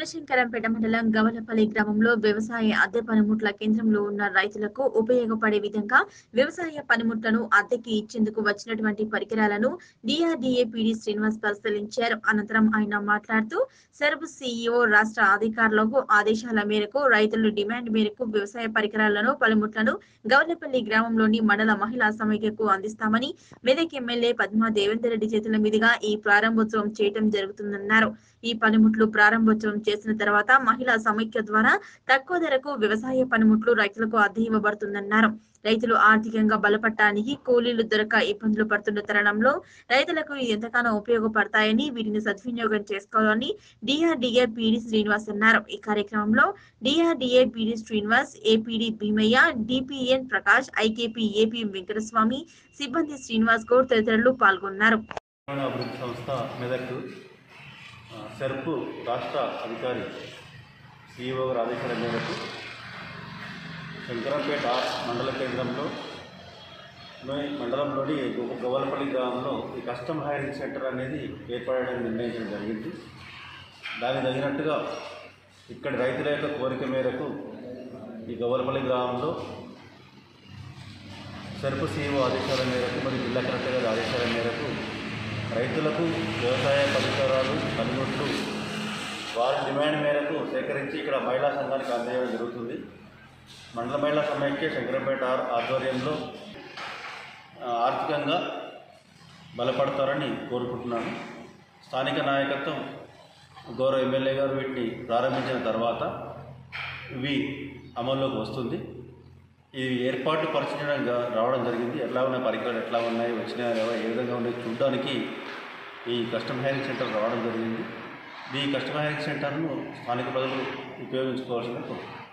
చిన్నశంకరంపేట మండలం గవలపల్లి గ్రామంలో వ్యవసాయ అద్దె పనిముట్ల కేంద్రంలో ఉన్న రైతులకు ఉపయోగపడే విధంగా వ్యవసాయ పనిముట్లను అద్దెకి ఇచ్చేందుకు వచ్చినటువంటి పరికరాలను డిఆర్డీఏ పిడి శ్రీనివాస్ పరిశీలించారు అనంతరం ఆయన మాట్లాడుతూ సెర్బ్ సీఈఓ రాష్ట్ర అధికారులకు ఆదేశాల మేరకు రైతుల డిమాండ్ మేరకు వ్యవసాయ పరికరాలను పనిముట్లను గవలపల్లి గ్రామంలోని మండల మహిళా సమైక్యకు అందిస్తామని మెదక్ ఎమ్మెల్యే పద్మా దేవేందర్ రెడ్డి చేతుల మీదుగా ఈ ప్రారంభోత్సవం చేయటం జరుగుతుందన్నారు ఈ పనిముట్లు ప్రారంభోత్సవం చేసిన తర్వాత మహిళా సమైక్య ద్వారా తక్కువ ధరకు వ్యవసాయ పనిముట్లు రైతులకు అద్దె ఇవ్వబడుతుందన్నారు రైతులు ఆర్థికంగా బలపడటానికి కూలీలు దొరక ఇబ్బందులు పడుతున్న తరుణంలో రైతులకు ఇది ఎంతగానో ఉపయోగపడతాయని వీటిని సద్వినియోగం చేసుకోవాలని డిఆర్డీఏ పిడి శ్రీనివాస్ అన్నారు ఈ కార్యక్రమంలో DRDA PD Srinivas APD Bheemaiah DPN Prakash IKP AP Venkataswamy సిబ్బంది శ్రీనివాస్ గౌడ్ తదితరులు పాల్గొన్నారు తెలంగాణ అభివృద్ధి సంస్థ మెదక్ ఆ, సెర్పు రాష్ట్ర అధికారి సిఇఓ గారి ఆదేశాల మేరకు శంకరంపేట మండల కేంద్రంలో లోని మండలంలోని గో- గోవలపల్లి గ్రామంలో ఈ కస్టమ్ హైరింగ్ సెంటర్ అనేది ఏర్పడడానికి నిర్ణయించడం జరిగింది దానికి తగినట్టుగా ఇక్కడి రైతుల యొక్క కోరిక మేరకు ఈ గోవలపల్లి గ్రామంలో సరుపు సీఓ ఆదేశాల మేరకు మరియు జిల్లా కలెక్టర్ గారి ఆదేశాల మేరకు రైతులకు వ్యవసాయ పరికరాలు పనిముట్లు వారి డిమాండ్ మేరకు సేకరించి ఇక్కడ మహిళా సంఘానికి అందజేయడం జరుగుతుంది మండల మహిళా సమైక్య శంకరంపేట ఆర్- ఆధ్వర్యంలో ఆ, ఆర్థికంగా బలపడతారని కోరుకుంటున్నాను స్థానిక నాయకత్వం గౌరవ ఎమ్మెల్యే గారు వీటిని ప్రారంభించిన తర్వాత ఇవి అమల్లోకి వస్తుంది ఈ ఏర్పాటు పరిచయం రావడం జరిగింది ఎట్లా ఉన్నాయి పరికరాలు ఎట్లా ఉన్నాయి వచ్చినాయా లేవా ఏ విధంగా ఉన్నాయి చూడడానికి ఈ కస్టమ్ హైరింగ్ సెంటర్ రావడం జరిగింది ఈ కస్టమ్ హైరింగ్ సెంటర్ను స్థానిక ప్రజలు ఉపయోగించుకోవాల్సిందిగా కోరుతున్నాను